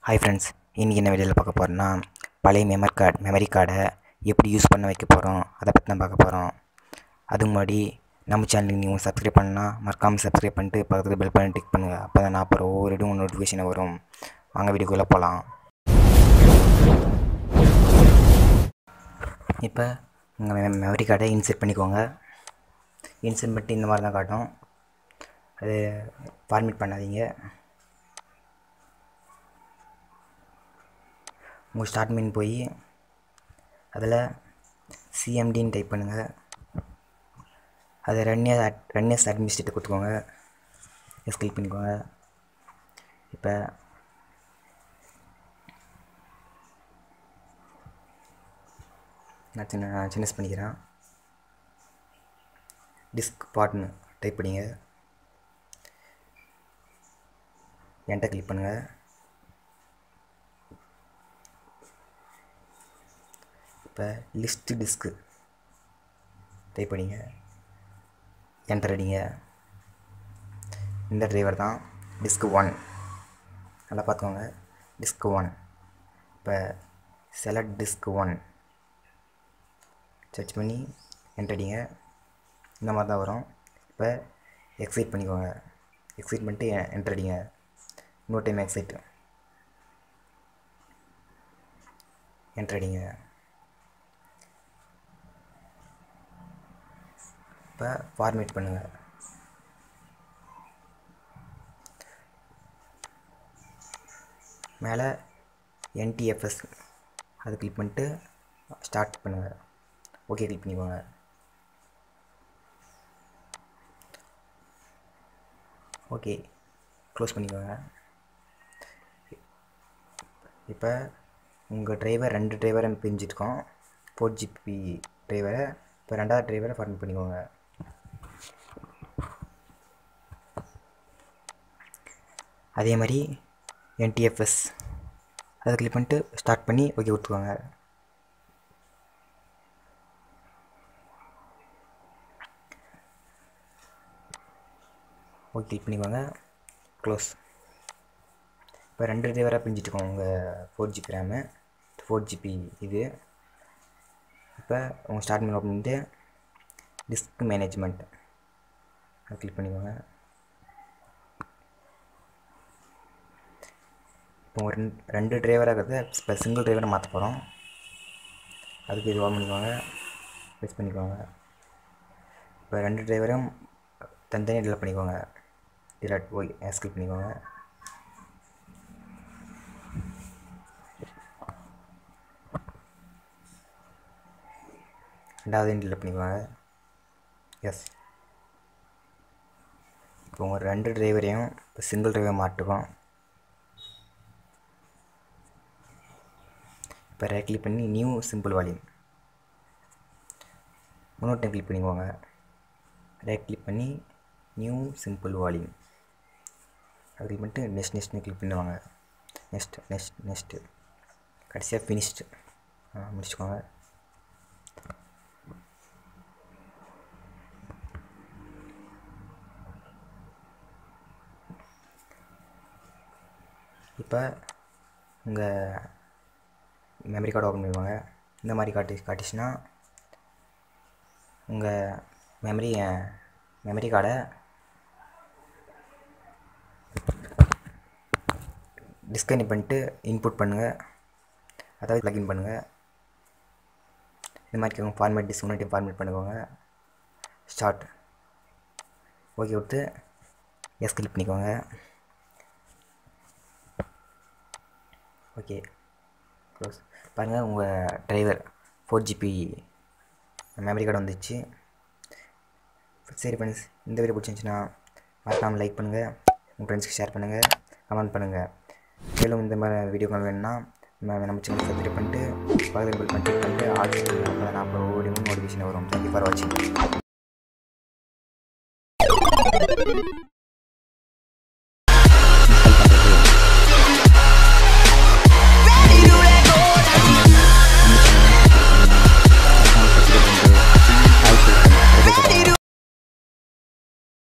hi friends இன்றைக்கி என்ன வீடியோவில் பார்க்க போகிறோன்னா பழைய மெமரி கார்டு மெமரி கார்டை எப்படி யூஸ் பண்ண வைக்க போகிறோம் அதை பற்றி தான் பார்க்க போகிறோம் அதுக்கு முன்னாடி நம்ம சேனலுக்கு நீங்கள் சப்ஸ்கிரைப் பண்ணால் மறக்காமல் சப்ஸ்கிரைப் பண்ணிட்டு பக்கத்தில் பெல் பண்ணி டிக் பண்ணுங்கள் அப்போ தான் நான் அப்புறம் ஒவ்வொரு இடம் நோட்டிஃபிகேஷன் வரும் வாங்க வீடியோக்குள்ளே போகலாம் இப்போ உங்கள் மெமரி கார்டை இன்செர்ட் பண்ணிக்கோங்க இன்செர்ட் பண்ணிட்டு இந்த மாதிரி தான் காட்டும் அது ஃபார்மேட் பண்ணாதீங்க உங்கள் ஸ்டார்ட் மெயின் போய் அதில் சிஎம்டின்னு டைப் பண்ணுங்கள் அதை run year run years administrator கொடுத்துக்கோங்க எஸ் கிளிக் பண்ணிக்கோங்க இப்போ நான் சின்ன சின்னஸ் பண்ணிக்கிறேன் டிஸ்க் பாட்னு டைப் பண்ணிங்க என்கிட்ட கிளிக் பண்ணுங்கள் இப்போ லிஸ்ட்டு டிஸ்க்கு டைப் பண்ணிங்க என்டர் அடிங்க இந்த டிரைவர் தான் டிஸ்க் ஒன் நல்லா பார்த்துக்கோங்க டிஸ்க் ஒன் இப்போ செலக்ட் டிஸ்க் ஒன் சர்ச் பண்ணி என்டர் அடிங்க இந்த மாதிரி தான் வரும் இப்போ எக்ஸைட் பண்ணிக்கோங்க எக்ஸைட் பண்ணிட்டு என்டர் அடிங்க இன்னொரு டைம் எக்ஸைட் என்டர் அடிங்க இப்போ ஃபார்மேட் பண்ணுங்கள் மேலே என்டிஎஃப்எஸ் அது கிளிக் பண்ணிட்டு ஸ்டார்ட் பண்ணுங்கள் ஓகே கிளிக் பண்ணிக்கோங்க ஓகே க்ளோஸ் பண்ணிக்கோங்க இப்போ உங்கள் டிரைவர் ரெண்டு டிரைவரை பிரிஞ்சிருக்கோம் ஃபோர் ஜிபி டிரைவரை இப்போ ரெண்டாவது டிரைவரை ஃபார்மேட் பண்ணிக்கோங்க அதே மாதிரி என்டிஎஃப்எஸ் அதை கிளிக் பண்ணிட்டு ஸ்டார்ட் பண்ணி ஓகே கொடுத்துக்கோங்க ஓகே கிளிக் பண்ணிக்கோங்க க்ளோஸ் இப்போ ரெண்டு டிரைவராக பிரிஞ்சிட்ருக்கோம் உங்கள் four GB RAM four GB இது இப்போ உங்கள் ஸ்டார்ட் பண்ணி ஓப்பன் பண்ணிட்டு டிஸ்க் மேனேஜ்மெண்ட் அதை கிளிக் பண்ணிக்கோங்க இப்போ ஒரு ரெண்டு ரெண்டு டிரைவராக இருக்கிறத இப்போ சிங்கிள் டிரைவரை மாற்ற போகிறோம் அதுக்கு இது ஓன் பண்ணிக்கோங்க ப்ரெஸ் பண்ணிக்கோங்க இப்போ ரெண்டு டிரைவரும் தனித்தனியாக டிலட் பண்ணிக்கோங்க டிலட் ஓய் எஸ்கிளிக் பண்ணிக்கோங்க ரெண்டாவது டிலட் பண்ணிக்கோங்க எஸ் இப்போ உங்கள் ரெண்டு டிரைவரையும் இப்போ சிங்கிள் டிரைவர் மாட்டுக்கோம் இப்போ ரைட் கிளிக் பண்ணி நியூ சிம்பிள் வால்யூம் இன்னொரு டைம் கிளிக் பண்ணிக்கோங்க ரைட் கிளிக் பண்ணி நியூ சிம்பிள் வால்யூம் அது கிளிக் பண்ணிட்டு நெக்ஸ்ட் நெக்ஸ்ட்னு கிளிக் பண்ணுவாங்க நெக்ஸ்ட் நெக்ஸ்ட் நெக்ஸ்ட்டு கடைசியாக ஃபினிஷ்டு முடிச்சுக்கோங்க இப்போ உங்கள் மெமரி கார்டு ஓப்பன் பண்ணுவாங்க இந்த மாதிரி காட்டி காட்டிச்சுன்னா உங்கள் மெமரி மெமரி கார்டை டிஸ்கனெக்ட் பண்ணிட்டு இன்புட் பண்ணுங்கள் அதாவது ப்ளக்இன் பண்ணுங்கள் இந்த மாதிரி ஃபார்மேட் டிஸ்க் முன்னாடி ஃபார்மேட் பண்ணுவாங்க ஸ்டார்ட் ஓகே கொடுத்து எஸ் கிளிக் பண்ணிக்கோங்க ஓகே க்ளோஸ் பாருங்கள் உங்கள் driver four GB memory card வந்துச்சு சரி ஃப்ரெண்ட்ஸ் இந்த வீடியோ பிடிச்சிருந்துச்சின்னா மறக்காமல் லைக் பண்ணுங்கள் உங்கள் ஃப்ரெண்ட்ஸ்க்கு ஷேர் பண்ணுங்கள் கமெண்ட் பண்ணுங்கள் மேலும் இந்த மாதிரி வீடியோக்கள் வேணும்னா நம்ம நம்ம சேனல் சப்ஸ்கிரைப் பண்ணிட்டு பக்கத்தில் பில் பண்ணிட்டு பண்ணிட்டு ஆல் அப்போ நான் அப்புறம் ஒவ்வொரு நோட்டிஃபிகேஷன் வரும் தேங்க்யூ ஃபார் வாட்சிங்